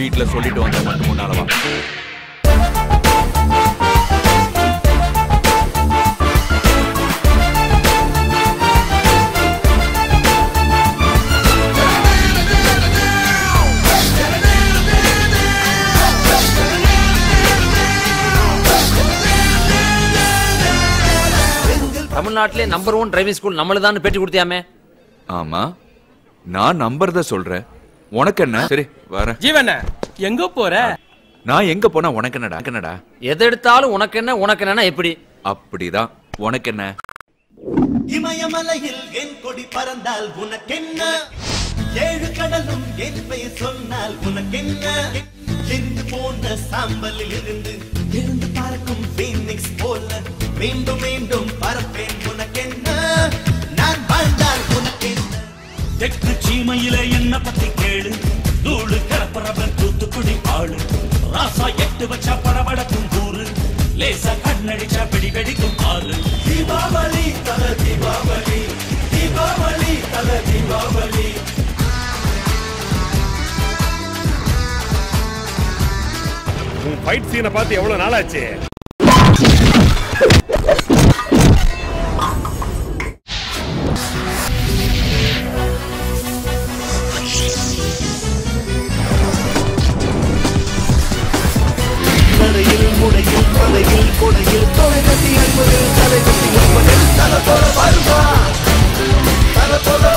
வீட்ல சொல்லிட்டு வந்த மட்டும் முன்னாலவா தமிழ்நாட்டிலே நம்பர் ஒன் டிரைவிங் ஸ்கூல் நம்மளுதான் பேட்டி கொடுத்தியாமே ஆமா நான் நம்பர் தான் சொல்றேன் உனக்கு என்ன சரி வரேன் ஜீவன எங்க போற நான் எங்க போனா உனக்கு என்னடா உனக்கு என்னடா எது எடுத்தாலும் உனக்கு என்ன உனக்கு என்னன்னா எப்படி அப்படிதான் உனக்கு என்ன இமயமலையில் என் கொடி பறந்தால் உனக்கென்ன ஏழு கடலும் என் பெயர் சொன்னால் உனக்கென்ன எரிந்து போன சாம்பலில் இருந்து எழுந்து பறக்கும் பீனிக்ஸ் போல மீண்டும் மீண்டும் பறப்பேன் உனக்கென்ன நான் வாழ்ந்தால் உனக்கென்ன தெற்கு சீமையில என்ன பத்தி கேளு நூலு கலப்பரவன் தூத்துக்குடி ஆளு ராசா எட்டு வச்சா படபடக்கும் கூறு லேசா கண்ணடிச்சா பிடி வெடிக்கும் ஆளு தீபாவளி தல தீபாவளி தீபாவளி தல தீபாவளி உன் ஃபைட் சீனை பார்த்து எவ்வளவு நாளாச்சு நடையில் முடையில் மலையில் கொடையில் தொலைகட்டி அன்பதில் தலைகட்டி உண்பதில் தல போல வருவா தல போல